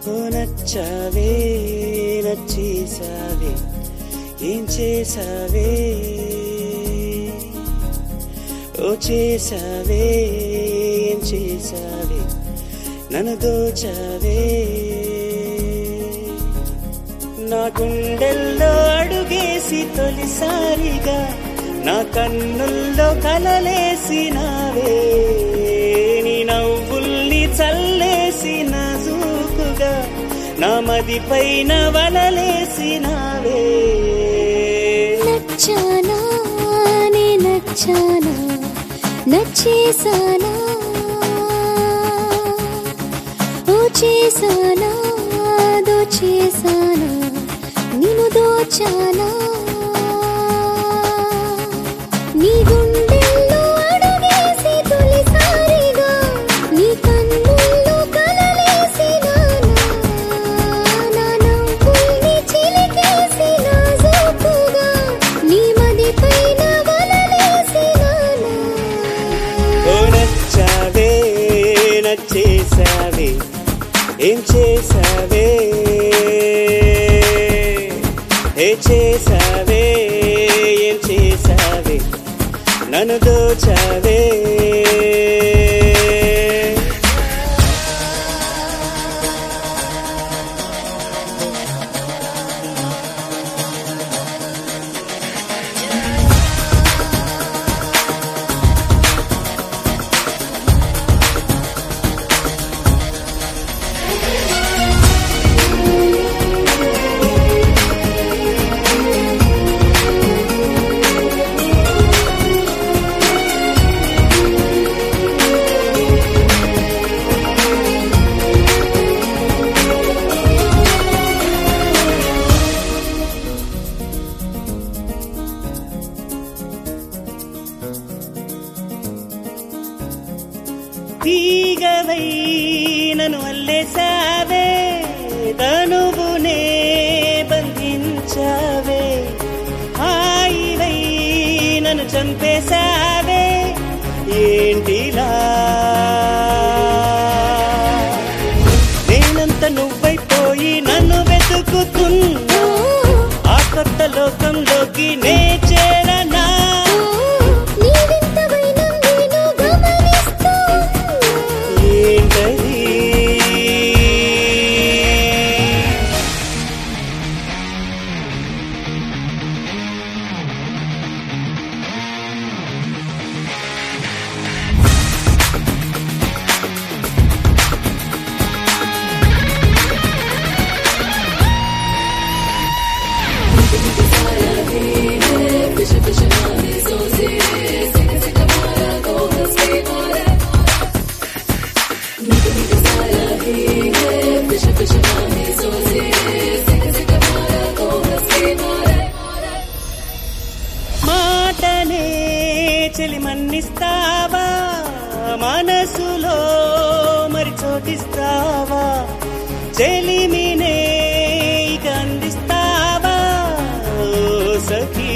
ఓ నచ్చావే నచ్చేసావే ఏం చేసావే ఓ చేసావే ఏం చేసావే నన్ను దోచావే నా గుండెల్లో అడుగేసి తొలిసారిగా నా కన్నుల్లో కలలేసినావే నీ నవ్వుల్ని చల్లేసి నాజూకుగా నా మది పైన వలలేసినావే నచ్చానా నే నచ్చానా నచ్చేసానా ఓ చేసానా దోచేసానా నిన్ను దోచానా నీ గుండెల్లో అడుగేసి తొలిసారిగా నీ కన్నుల్లో కలలేసినానా నా నవ్వుల్ని చిలికేసి నాజూకుగా నీ మది పైన వలలేసినానా ఓ నచ్చావే నచ్చేసావే ఏం చేసావే ఏ చేసావే ఏం చేసావే నన్ను దోచావే తీగవై నన్ను అల్లేసావే తనువునే బంధించావే హాయివై నన్ను చంపేశావే ఏంటిలా నేనంత నువ్వైపోయి నన్ను వెతుకుతున్నా ఆ కొత్త లోకంలోకి నే చేరనా నీ వింత వైనం నేను గమనిస్తూ ఏంటది మాటనే చెలి మన్నిస్తావా మనసులో మరి చోటిస్తావా చెలిమినే ఇక అందిస్తావా ఓ సఖీ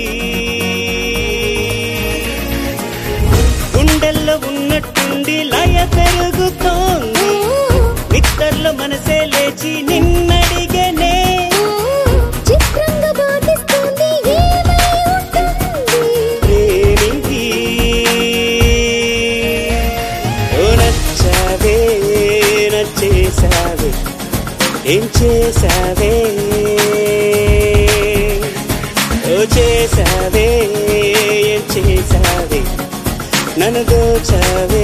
గుండెల్లో ఉన్నట్టుండి లయ పెరుగుతోంది నిద్దర్లో మనసే లేచి నిన్నడిగనే చిత్రంగా బాధిస్తుంది ఏమై ఉంటుంది ప్రేమిది ఓ నచ్చావే నచ్చేసావే ఏం చేసావే ఓ చేసావే ఏం చేసావే నన్ను దోచావే